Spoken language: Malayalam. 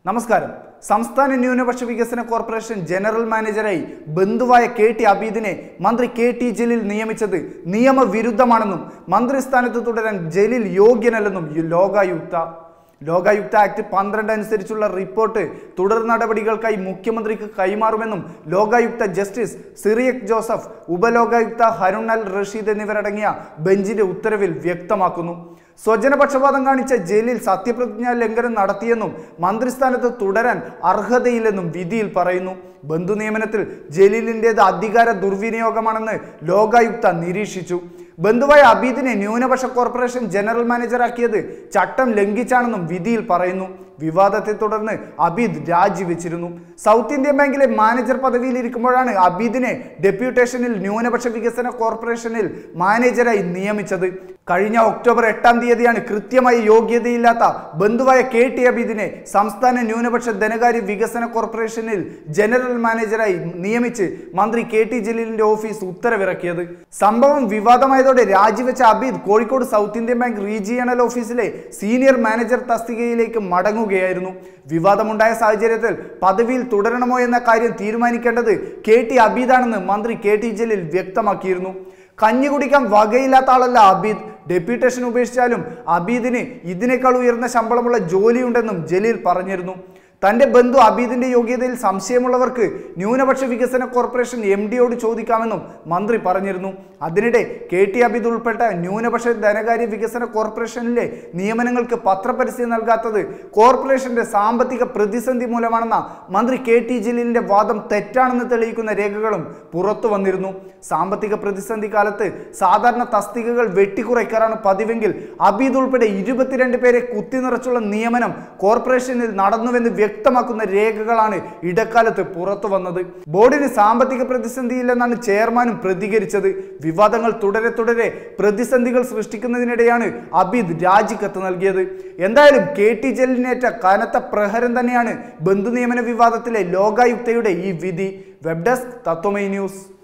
നമസ്കാരം സംസ്ഥാന ന്യൂനപക്ഷ വികസന കോർപ്പറേഷൻ ജനറൽ മാനേജറായി ബന്ധുവായ കെ ടി അബീദിനെ മന്ത്രി കെ ടി ജലീൽ നിയമിച്ചത് നിയമവിരുദ്ധമാണെന്നും മന്ത്രിസ്ഥാനത്ത് തുടരാൻ ജലീൽ യോഗ്യനല്ലെന്നും ഈ ലോകായുക്ത ലോകായുക്ത ആക്ട് പന്ത്രണ്ട് അനുസരിച്ചുള്ള റിപ്പോർട്ട് തുടർ നടപടികൾക്കായി മുഖ്യമന്ത്രിക്ക് കൈമാറുമെന്നും ലോകായുക്ത ജസ്റ്റിസ് സിറിയക് ജോസഫ് ഉപലോകായുക്ത ഹരുൺ അൽ റഷീദ് എന്നിവരടങ്ങിയ ബെഞ്ചിന്റെ ഉത്തരവിൽ വ്യക്തമാക്കുന്നു സ്വജനപക്ഷപാതം കാണിച്ച ജയിലിൽ സത്യപ്രതിജ്ഞാ ലംഘനം നടത്തിയെന്നും മന്ത്രിസ്ഥാനത്ത് തുടരാൻ അർഹതയില്ലെന്നും വിധിയിൽ പറയുന്നു ബന്ധു നിയമനത്തിൽ ജലീലിൻ്റേത് അധികാര ദുർവിനിയോഗമാണെന്ന് ലോകായുക്ത നിരീക്ഷിച്ചു ബന്ധുവായ അബീദിനെ ന്യൂനപക്ഷ കോർപ്പറേഷൻ ജനറൽ മാനേജറാക്കിയത് ചട്ടം ലംഘിച്ചാണെന്നും വിധിയിൽ പറയുന്നു വിവാദത്തെ തുടർന്ന് അബീദ് രാജിവെച്ചിരുന്നു സൗത്ത് ഇന്ത്യൻ ബാങ്കിലെ മാനേജർ പദവിയിലിരിക്കുമ്പോഴാണ് അബീദിനെ ഡെപ്യൂട്ടേഷനിൽ ന്യൂനപക്ഷ വികസന കോർപ്പറേഷനിൽ മാനേജരായി നിയമിച്ചത് കഴിഞ്ഞ ഒക്ടോബർ എട്ടാം തീയതിയാണ് കൃത്യമായി യോഗ്യതയില്ലാത്ത ബന്ധുവായ കെ ടി അബീദിനെ സംസ്ഥാന ന്യൂനപക്ഷ ധനകാര്യ വികസന കോർപ്പറേഷനിൽ ജനറൽ മാനേജരായി നിയമിച്ച് മന്ത്രി കെ ടി ജലീലിന്റെ ഓഫീസ് ഉത്തരവിറക്കിയത് സംഭവം വിവാദമായതോടെ രാജിവെച്ച Abeed Kozhikode South Indian bank regional ഓഫീസിലെ സീനിയർ മാനേജർ തസ്തികയിലേക്ക് മടങ്ങുകയായിരുന്നു വിവാദമുണ്ടായ സാഹചര്യത്തിൽ പദവിയിൽ തുടരണമോ എന്ന കാര്യം തീരുമാനിക്കേണ്ടത് കെ ടി അബീദാണെന്ന് മന്ത്രി കെ ടി ജലീൽ വ്യക്തമാക്കിയിരുന്നു കഞ്ഞി കുടിക്കാൻ വകയില്ലാത്ത ആളല്ല അബീദ് ഡെപ്യൂട്ടേഷൻ ഉപേക്ഷിച്ചാലും അബീദിന് ഇതിനേക്കാൾ ഉയർന്ന ശമ്പളമുള്ള ജോലിയുണ്ടെന്നും ജലീൽ പറഞ്ഞിരുന്നു തന്റെ ബന്ധു അബീദിന്റെ യോഗ്യതയിൽ സംശയമുള്ളവർക്ക് ന്യൂനപക്ഷ വികസന കോർപ്പറേഷൻ എം ഡിയോട് ചോദിക്കാമെന്നും മന്ത്രി പറഞ്ഞിരുന്നു അതിനിടെ കെ ടി അബീദ് ഉൾപ്പെട്ട ന്യൂനപക്ഷ ധനകാര്യ വികസന കോർപ്പറേഷനിലെ നിയമനങ്ങൾക്ക് പത്രപരസ്യം നൽകാത്തത് കോർപ്പറേഷന്റെ സാമ്പത്തിക പ്രതിസന്ധി മൂലമാണെന്ന മന്ത്രി കെ ടി ജലീലിന്റെ വാദം തെറ്റാണെന്ന് തെളിയിക്കുന്ന രേഖകളും പുറത്തു വന്നിരുന്നു സാമ്പത്തിക പ്രതിസന്ധി കാലത്ത് സാധാരണ തസ്തികകൾ വെട്ടിക്കുറയ്ക്കാറാണ് പതിവെങ്കിൽ അബീദ് ഉൾപ്പെടെ ഇരുപത്തിരണ്ട് പേരെ കുത്തി നിറച്ചുള്ള നിയമനം കോർപ്പറേഷനിൽ നടന്നുവെന്ന് വ്യക്തമാക്കുന്ന രേഖകളാണ് ഇടക്കാലത്ത് പുറത്തു വന്നത് ബോർഡിന് സാമ്പത്തിക പ്രതിസന്ധിയില്ലെന്നാണ് ചെയർമാനും പ്രതികരിച്ചത് വിവാദങ്ങൾ തുടരെ തുടരെ പ്രതിസന്ധികൾ സൃഷ്ടിക്കുന്നതിനിടെയാണ് അബീദ് രാജിക്കത്ത് നൽകിയത് എന്തായാലും കെ ടി ജലീലിനേറ്റ കനത്ത പ്രഹരം തന്നെയാണ് ബന്ധുനിയമന വിവാദത്തിലെ ലോകായുക്തയുടെ ഈ വിധി വെബ് ഡെസ്ക് തത്വമൈ ന്യൂസ്